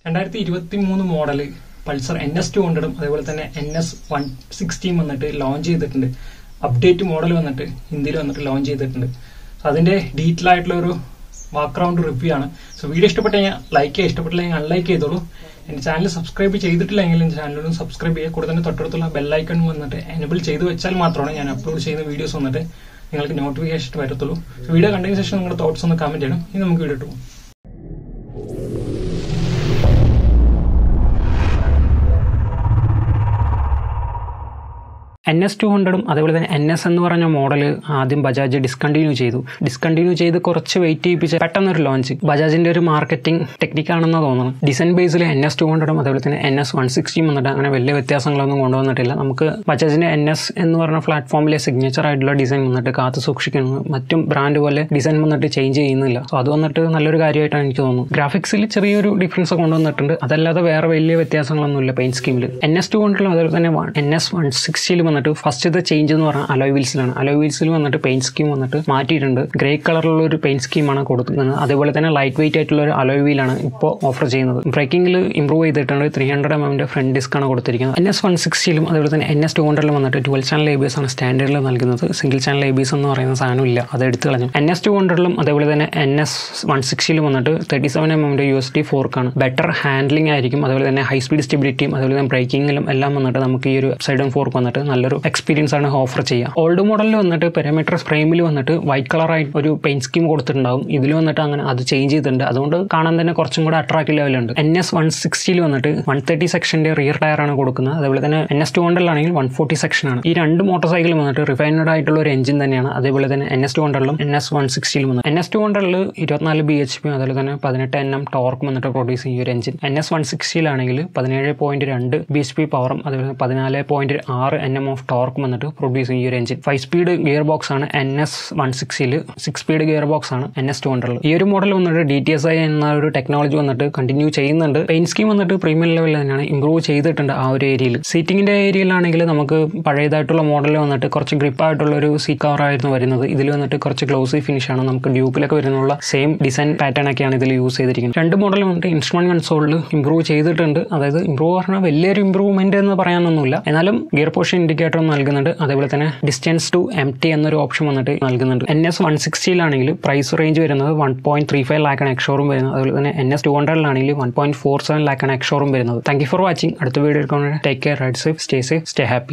രണ്ടായിരത്തി ഇരുപത്തി മൂന്ന് model Pulsar N S two ഹൺഡ്രഡും അതേപോലെ തന്നെ എൻ എസ് വൺ സിക്സ്റ്റിയും വന്നിട്ട് ലോഞ്ച് ചെയ്തിട്ടുണ്ട് അപ്ഡേറ്റ് മോഡൽ വന്നിട്ട് ഹിന്ദിയിൽ വന്നിട്ട് ലോഞ്ച് ചെയ്തിട്ടുണ്ട് So അതിന്റെ ഡീറ്റെയിൽ ആയിട്ടുള്ള ഒരു ബാക്ക്ഗ്രൗണ്ട് റിവ്യൂ ആണ് സോ വീഡിയോ ഇഷ്ടപ്പെട്ട കഴിഞ്ഞാൽ ലൈക്ക് ചെയ്യുക ഇഷ്ടപ്പെട്ടില്ലെങ്കിൽ അൺലൈക്ക് ചെയ്തോളൂ എന്റെ ചാനൽ സബ്സ്ക്രൈബ് ചെയ്തിട്ടില്ലെങ്കിൽ എന്റെ ചാനലിലും സബ്സ്ക്രൈബ് ചെയ്യുക കൂടെ തന്നെ തൊട്ടടുത്തുള്ള ബെല്ലൈക്കൺ വന്നിട്ട് എനബിൾ ചെയ്ത് വെച്ചാൽ മാത്രമാണ് ഞാൻ അപ്ലോഡ് ചെയ്യുന്ന വീഡിയോസ് വന്നിട്ട് നിങ്ങൾക്ക് നോട്ടിഫിക്കേഷൻ വരത്തുള്ളൂ വീഡിയോ കണ്ടതിന് ശേഷം നിങ്ങളുടെ തോട്ട്സ് ഒന്ന് കമന്റ് ചെയ്യണം ഇനി നമുക്ക് വീഡിയോ ഇട്ടു പോകാം. എൻ എസ് ടു ഹൺഡ്രഡും അതേപോലെ തന്നെ എൻ എസ് എന്ന് പറഞ്ഞ മോഡൽ ആദ്യം ബജാജ് ഡിസ്കണ്ടിന്യൂ ചെയ്തു ഡിസ്കണ്ടിന്യൂ ചെയ്ത് കുറച്ച് വെയിറ്റ് ചെയ്യിപ്പിച്ച് പെട്ടെന്നൊരു ലോഞ്ച് ബജാജിന്റെ ഒരു മാർക്കറ്റിംഗ് ടെക്നിക്കാണെന്ന് തോന്നുന്നു ഡിസൈൻ ബേസിൽ എൻ എസ് ടു ഹൺഡ്രഡും അതേപോലെ തന്നെ എൻ എസ് വൺ സിക്സ്റ്റിയും വന്നിട്ട് അങ്ങനെ വലിയ വ്യത്യാസങ്ങളൊന്നും കൊണ്ടുവന്നിട്ടില്ല നമുക്ക് ബജാജിന്റെ എൻ എസ് എന്ന് പറഞ്ഞ പ്ലാറ്റ്ഫോമിലെ സിഗ്നേച്ചർ ആയിട്ടുള്ള ഡിസൈൻ വന്നിട്ട് കാത്തു സൂക്ഷിക്കുന്നു മറ്റും ബ്രാൻഡ് പോലെ ഡിസൈൻ വന്നിട്ട് ചേഞ്ച് ചെയ്യുന്നില്ല സോ അത് വന്നിട്ട് നല്ലൊരു കാര്യമായിട്ടാണ് എനിക്ക് തോന്നുന്നു ഗ്രാഫിക്സിൽ ചെറിയൊരു ഡിഫറൻസ് കൊണ്ടുവന്നിട്ടുണ്ട് അതല്ലാതെ വേറെ വലിയ വ്യത്യാസങ്ങളൊന്നുമില്ല പെയിന്റ് സ്കീമിൽ എൻ എസ് ടു ഹൺഡ്രഡിലും അതേപോലെ തന്നെ എൻ എസ് വൺ സിക്സ്റ്റിയിൽ വന്നിട്ട് ഫസ്റ്റ് ഇത് ചേഞ്ച് എന്ന് പറഞ്ഞാൽ അലോയ് വീൽസിലാണ് അലോയ് വീൽസിൽ വന്നിട്ട് പെയിന്റ് സ്കീം വന്നിട്ട് മാറ്റിയിട്ടുണ്ട് ഗ്രേ കളറിലുള്ള ഒരു പെയിന്റ് സ്കീമാണ് കൊടുക്കുന്നത് അതേപോലെ തന്നെ ലൈറ്റ് വെയിറ്റ് ആയിട്ടുള്ള ഒരു അലോയ് വീലാണ് ഇപ്പോൾ ഓഫർ ചെയ്യുന്നത് ബ്രേക്കിംഗിൽ ഇംപ്രൂവ് ചെയ്തിട്ടുണ്ട് ത്രീ ഹൺഡ്രഡ് എം എമ്മിന്റെ ഫ്രണ്ട് ഡിസ്ക് ആണ് കൊടുത്തിരിക്കുന്നത് എൻ എസ് വൺ സിക്സ്റ്റിയിലും അതേപോലെ തന്നെ എൻ എസ് ടു ഹൺഡ്രഡിലും വന്നിട്ട് twelve channel A B S ആണ് സ്റ്റാൻഡേർഡിൽ നൽകുന്നത് single channel A B S എന്ന് പറയുന്ന സാധനം ഇല്ല അത് എടുത്തു കളഞ്ഞു എൻ എസ് ടു ഹൺഡ്രഡിലും അതേപോലെ തന്നെ എൻ എസ് വൺ സിക്സ്റ്റിയിലും വന്നിട്ട് തേർട്ടി സെവൻ എം എമ്മിന്റെ യു എസ് ടി ഫോർക്കാണ് ബെറ്റർ ഹാൻഡ്ലിംഗ് ആയിരിക്കും അതേപോലെ തന്നെ ഹൈ സ്പീഡ് സ്റ്റെബിലിറ്റിയും അതേപോലെ തന്നെ ബ്രേക്കിംഗിലും എല്ലാം വന്നിട്ട് നമുക്ക് ഈ ഒരു സൈഡ് ആൻഡ് ഫോർക്ക് വന്നിട്ട് നല്ലൊരു എക്സ്പീരിയൻസ് ആണ് ഓഫർ ചെയ്യുക ഓൾഡ് മോഡലിൽ വന്നിട്ട് പെരമീറ്റർ ഫ്രെയിമിൽ വന്നിട്ട് വൈറ്റ് കളറായി ഒരു പെയിന്റ് സ്കീം കൊടുത്തിട്ടുണ്ടാവും ഇതിൽ വന്നിട്ട് അങ്ങനെ അത് ചേഞ്ച് ചെയ്തിട്ടുണ്ട് അതുകൊണ്ട് കാണാൻ തന്നെ കുറച്ചും കൂടെ അട്രാക്റ്റീവ് ലെവലുണ്ട് എൻ എസ് വൺ സിക്സ്റ്റിയിൽ വന്നിട്ട് വൺ തേർട്ടി സെക്ഷന്റെ റിയർ ടയർ ആണ് കൊടുക്കുന്നത് അതേപോലെ തന്നെ എൻ എസ് ടു ഹൺഡ്രഡിലാണെങ്കിൽ വൺ ഫോർട്ടി സെക്ഷൻ ആണ് ഈ രണ്ട് മോട്ടോർ സൈക്കിളും വന്നിട്ട് റിഫൈനഡ് ആയിട്ടുള്ള ഒരു എഞ്ചിൻ തന്നെയാണ് അതേപോലെ തന്നെ എൻ എസ് ടു ഹൺഡ്രഡിലും എൻ എസ് വൺ സിക്സ്റ്റിയിലും വന്നത് എൻ എസ് ടു ഹൺഡ്രഡിൽ ഇരുപത്തിനാല് ബി എച്ച് പി അതേപോലെ തന്നെ പതിനെട്ട് എൻ എം ടോർക്ക് വന്നിട്ട് പ്രൊഡ്യൂസ് ചെയ്യും ഒരു എഞ്ചിൻ എൻ എസ് വൺ സിക്സ്റ്റിയിലാണെങ്കിൽ പതിനേഴ് പോയിന്റ് രണ്ട് ബി എച്ച് പി പവറും അതേപോലെ പതിനാല് പോയിന്റ് ആറ് എൻ എം ഓഫ് ടോർക്ക് വന്നിട്ട് പ്രൊഡ്യൂസ് ചെയ്യും ഈ ഒരു engine five speed gear box ആണ് എൻ എസ് വൺ സിക്സിൽ സിക്സ് സ്പീഡ് ഗിയർ ബോക്സ് ആണ് എൻ എസ് ടു ഹൺഡ്രഡിൽ ഈ ഒരു മോഡൽ വന്നിട്ട് ഡി ടി എസ് ഐ എന്ന ഒരു ടെക്നോളജി വന്നിട്ട് കണ്ടിന്യൂ ചെയ്യുന്നുണ്ട് പെയിൻ സ്കീം വന്നിട്ട് പ്രീമിയം ലെവലിൽ തന്നെയാണ് ഇംപ്രൂവ് ചെയ്തിട്ടുണ്ട് ആ ഒരു ഏരിയയിൽ സീറ്റിംഗിന്റെ ഏരിയയിലാണെങ്കിൽ നമുക്ക് പഴയതായിട്ടുള്ള മോഡൽ വന്നിട്ട് കുറച്ച് ഗ്രിപ്പ് ആയിട്ടുള്ള ഒരു സീറ്റ് കവർ ആയിരുന്നു വരുന്നത് ഇതിൽ വന്നിട്ട് കുറച്ച് ഗ്ലോസി ഫിനിഷ് ആണ് നമുക്ക് ഡ്യൂക്കിലൊക്കെ വരുന്നുള്ള സെയിം ഡിസൈൻ പാറ്റേൺ ഒക്കെയാണ് ഇതിൽ യൂസ് ചെയ്തിരിക്കുന്നത് രണ്ട് മോഡൽ വന്നിട്ട് ഇൻസ്ട്രുമെന്റ് കൺസോളിൽ ഇംപ്രൂവ് ചെയ്തിട്ടുണ്ട് അതായത് ഇംപ്രൂവ് പറഞ്ഞാൽ വലിയൊരു ഇംപ്രൂവ്മെന്റ് എന്ന് പറയാനൊന്നുമില്ല എന്നാലും ഗിയർ പോഷൻ ഇൻഡിക്കേറ്റർ നൽകുന്നുണ്ട് അതേപോലെ തന്നെ ഡിസ്റ്റൻസ് ടു എം ടി എന്നൊരു ഓപ്ഷൻ വന്നിട്ട് നൽകുന്നുണ്ട് എൻ എസ് വൺ സിക്സ്റ്റിയിലാണെങ്കിൽ പ്രൈസ് റേഞ്ച് വരുന്നത് വൺ പോയിന്റ് ത്രീ ഫൈവ് ലാക്കാണ് എക്സോറും വരുന്നത് അതുപോലെ തന്നെ എൻ എസ് ടു ഹൺഡ്രഡിലാണെങ്കിൽ വൺ പോയിന്റ് ഫോർ സെവൻ ലാക്കാണ് എക്സോറും വരുന്നത് താങ്ക് യു ഫോർ വാച്ചിങ് അടുത്ത വീഡിയോ എടുക്കുന്നത് take care ride safe stay safe stay happy